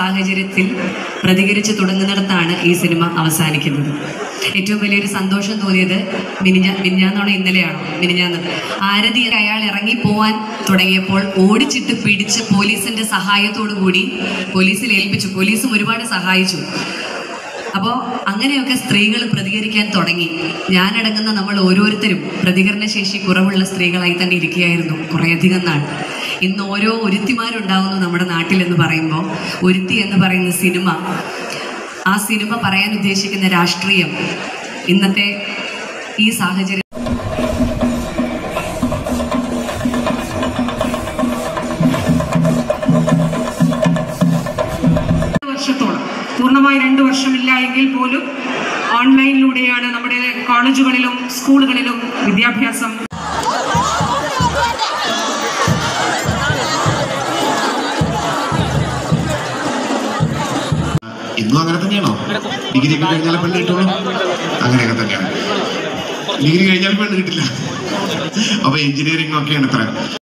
സാഹചര്യത്തിൽ പ്രതികരിച്ച് തുടങ്ങുന്നിടത്താണ് ഈ സിനിമ അവസാനിക്കുന്നത് ഏറ്റവും വലിയൊരു സന്തോഷം തോന്നിയത് മിനിഞ്ഞ മിനിഞ്ഞാന്നാണോ ഇന്നലെയാണോ മിനിഞ്ഞാന്ന് ആരതി അയാൾ ഇറങ്ങി പോവാൻ തുടങ്ങിയപ്പോൾ ഓടിച്ചിട്ട് പിടിച്ച് പോലീസിന്റെ സഹായത്തോടു കൂടി പോലീസിൽ ഏൽപ്പിച്ചു പോലീസും ഒരുപാട് സഹായിച്ചു അപ്പോൾ അങ്ങനെയൊക്കെ സ്ത്രീകൾ പ്രതികരിക്കാൻ തുടങ്ങി ഞാനടങ്ങുന്ന നമ്മൾ ഓരോരുത്തരും പ്രതികരണശേഷി കുറവുള്ള സ്ത്രീകളായി തന്നെ ഇരിക്കുകയായിരുന്നു കുറേയധികം നാൾ ഇന്ന് ഓരോ ഒരുത്തിമാരുണ്ടാവുന്നു നമ്മുടെ നാട്ടിൽ എന്ന് പറയുമ്പോൾ ഒരുത്തി എന്ന് പറയുന്ന സിനിമ ആ സിനിമ പറയാൻ ഉദ്ദേശിക്കുന്ന രാഷ്ട്രീയം ഇന്നത്തെ ഈ സാഹചര്യം വർഷത്തോളം പൂർണ്ണമായി രണ്ട് വർഷമില്ല എങ്കിൽ പോലും ഓൺലൈനിലൂടെയാണ് നമ്മുടെ കോളേജുകളിലും സ്കൂളുകളിലും വിദ്യാഭ്യാസം ഇന്നും അങ്ങനെ തന്നെയാണോ ഡിഗ്രി ഒക്കെ കഴിഞ്ഞാൽ പെണ്ണ് കിട്ടുള്ളൂ അങ്ങനെയൊക്കെ തന്നെയാണ് ഡിഗ്രി കഴിഞ്ഞാൽ പെണ്ണ് കിട്ടില്ല അപ്പൊ എഞ്ചിനീയറിംഗ് ഒക്കെയാണ് ഇത്ര